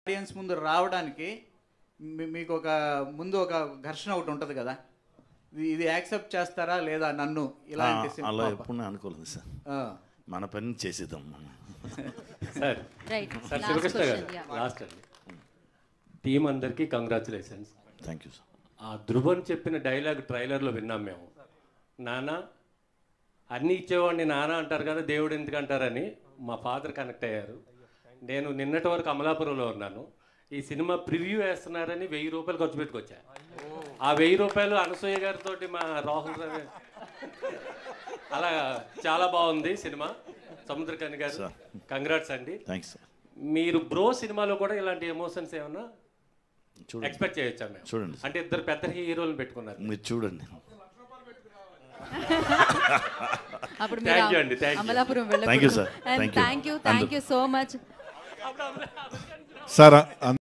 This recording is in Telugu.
ఆడియన్స్ ముందు రావడానికి మీ- మీకు ఒక ముందు ఒక ఘర్షణ ఒకటి ఉంటుంది కదా ఇది- ఇది యాక్సెప్ట్ చేస్తారా లేదా నన్ను ఇలాంటి ఆ, సినిమా- అలా ఎప్పుడు అనుకోలేదు సార్ ఆ. మన పని చేసేద్దాం మనం sir right sir last Shivakrishna garu question yeah last అండి టీం అందరికీ కంగ్రాచులేషన్స్ థ్యాంక్ యూ సార్ ఆ ధ్రువన్ చెప్పిన డైలాగ్ ట్రైలర్లో విన్నాం మేము నాన్న అన్నీ ఇచ్చేవాడిని నాన్న అంటారు కదా దేవుడు ఎందుకు అంటారని మా ఫాదర్ కనెక్ట్ అయ్యారు నేను నిన్నటి వరకు అమలాపురంలో ఉన్నాను ఈ సినిమా ప్రివ్యూ వేస్తున్నారని వెయ్యి రూపాయలు ఖర్చు పెట్టుకొచ్చా ఆ వెయ్యి రూపాయలు అనసూయ గారితో మా రాహుల్ రవి అలా చాలా బాగుంది సినిమా సముద్రకని గారు సార్. కంగ్రాట్స్ అండి థ్యాంక్స్ సార్ మీరు బ్రో సినిమాలో కూడా ఇలాంటి ఎమోషన్స్ ఏమన్నా చూడండి ఎక్స్పెక్ట్ చేయొచ్చా మేము చూడండి సార్. అంటే ఇద్దరు పెద్ద హీరోలు పెట్టుకున్నారు మీరు చూడండి అప్పుడు Thank you మీరు అండి, thank you. Amalapuram Thank you, sir. And Thank you. Thank you thank you so much sir